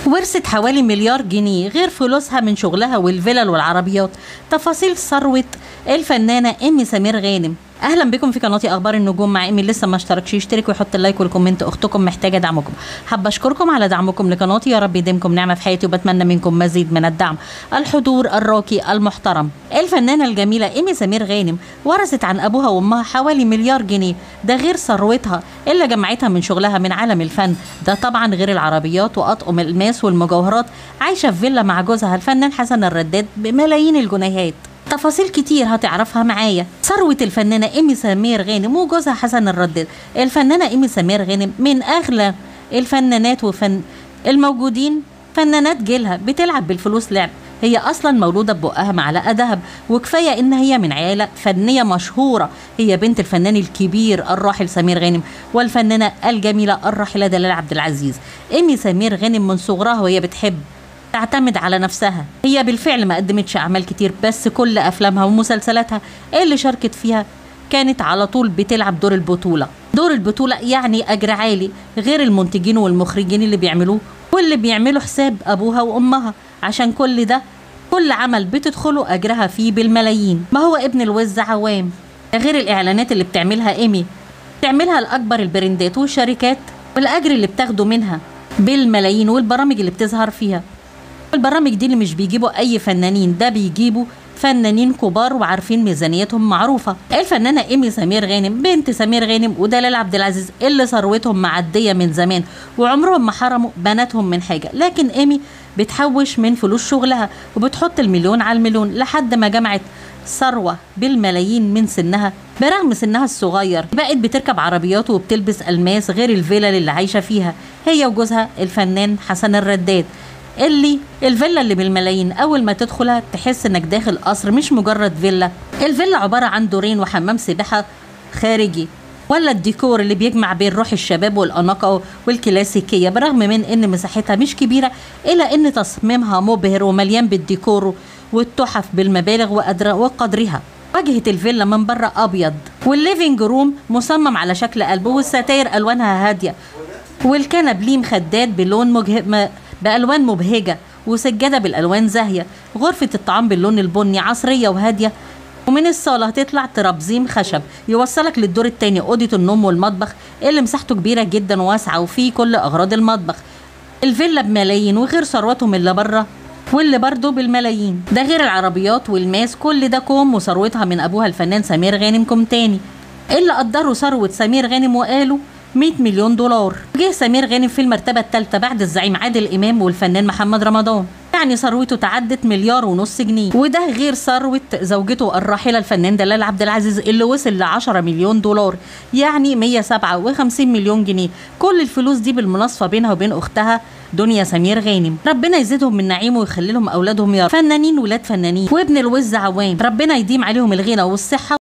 ورثت حوالي مليار جنيه غير فلوسها من شغلها والفلل والعربيات تفاصيل ثروة الفنانة إيمي سمير غانم اهلا بكم في قناتي اخبار النجوم مع ايمي لسه ما اشتركش يشترك ويحط اللايك والكومنت اختكم محتاجه دعمكم حابه اشكركم على دعمكم لقناتي يا رب يديمكم نعمه في حياتي وبتمنى منكم مزيد من الدعم الحضور الراقي المحترم الفنانه الجميله ايمي سمير غانم ورثت عن ابوها وامها حوالي مليار جنيه ده غير ثروتها اللي جمعتها من شغلها من عالم الفن ده طبعا غير العربيات واطقم الماس والمجوهرات عايشه في فيلا مع جوزها الفنان حسن الرداد بملايين الجنيهات تفاصيل كتير هتعرفها معايا ثروة الفنانة إيمي سمير غانم وجوزها حسن الرداد الفنانة إيمي سمير غانم من أغلى الفنانات وفن الموجودين فنانات جيلها بتلعب بالفلوس لعب هي اصلا مولوده ببقها معلقه ذهب وكفايه ان هي من عيله فنيه مشهوره هي بنت الفنان الكبير الراحل سمير غانم والفنانه الجميله الراحله دلال عبد العزيز ايمي سمير غانم من صغرها وهي بتحب تعتمد على نفسها هي بالفعل ما قدمتش اعمال كتير بس كل افلامها ومسلسلاتها اللي شاركت فيها كانت على طول بتلعب دور البطوله دور البطوله يعني اجر عالي غير المنتجين والمخرجين اللي بيعملوه واللي بيعملوا حساب ابوها وامها عشان كل ده كل عمل بتدخله اجرها فيه بالملايين ما هو ابن الوز عوام ده غير الاعلانات اللي بتعملها ايمي بتعملها لاكبر البراندات والشركات والاجر اللي بتاخده منها بالملايين والبرامج اللي بتظهر فيها البرامج دي اللي مش بيجيبوا اي فنانين ده بيجيبوا فنانين كبار وعارفين ميزانيتهم معروفة الفنانة إيمي سمير غانم بنت سمير غانم ودلال عبد العزيز اللي ثروتهم معدية من زمان وعمرهم ما حرموا بناتهم من حاجة لكن إيمي بتحوش من فلوس شغلها وبتحط المليون على المليون لحد ما جمعت ثروة بالملايين من سنها برغم سنها الصغير بقت بتركب عربيات وبتلبس ألماس غير الفيلل اللي عايشة فيها هي وجوزها الفنان حسن الرداد اللي الفيلا اللي بالملايين اول ما تدخلها تحس انك داخل قصر مش مجرد فيلا الفيلا عباره عن دورين وحمام سباحه خارجي ولا الديكور اللي بيجمع بين روح الشباب والأناقة والكلاسيكية برغم من إن مساحتها مش كبيرة إلا إن تصميمها مبهر ومليان بالديكور والتحف بالمبالغ وقدر وقدرها واجهة الفيلا من بره أبيض والليفينج روم مصمم على شكل قلب والستاير ألوانها هادية والكنب ليه مخدات بلون مجه... بألوان مبهجة وسجادة بالألوان زاهية غرفة الطعام باللون البني عصرية وهادية ومن الصالة هتطلع ترابزيم خشب يوصلك للدور التاني أوضة النوم والمطبخ اللي مساحته كبيرة جدا وواسعة وفيه كل أغراض المطبخ الفيلا بملايين وغير ثروتهم اللي بره واللي برضه بالملايين ده غير العربيات والماس كل ده كوم وثروتها من أبوها الفنان سمير غانم كوم تاني اللي قدروا ثروة سمير غانم وقالوا 100 مليون دولار جه سمير غانم في المرتبة الثالثة بعد الزعيم عادل إمام والفنان محمد رمضان يعني ثروته تعدت مليار ونص جنيه وده غير ثروة زوجته الراحلة الفنان دلال عبد العزيز اللي وصل ل 10 مليون دولار يعني 157 مليون جنيه كل الفلوس دي بالمناصفة بينها وبين أختها دنيا سمير غانم ربنا يزيدهم من نعيمه ويخلي لهم أولادهم يا رب فنانين ولاد فنانين وابن الوز عوام ربنا يديم عليهم الغنى والصحة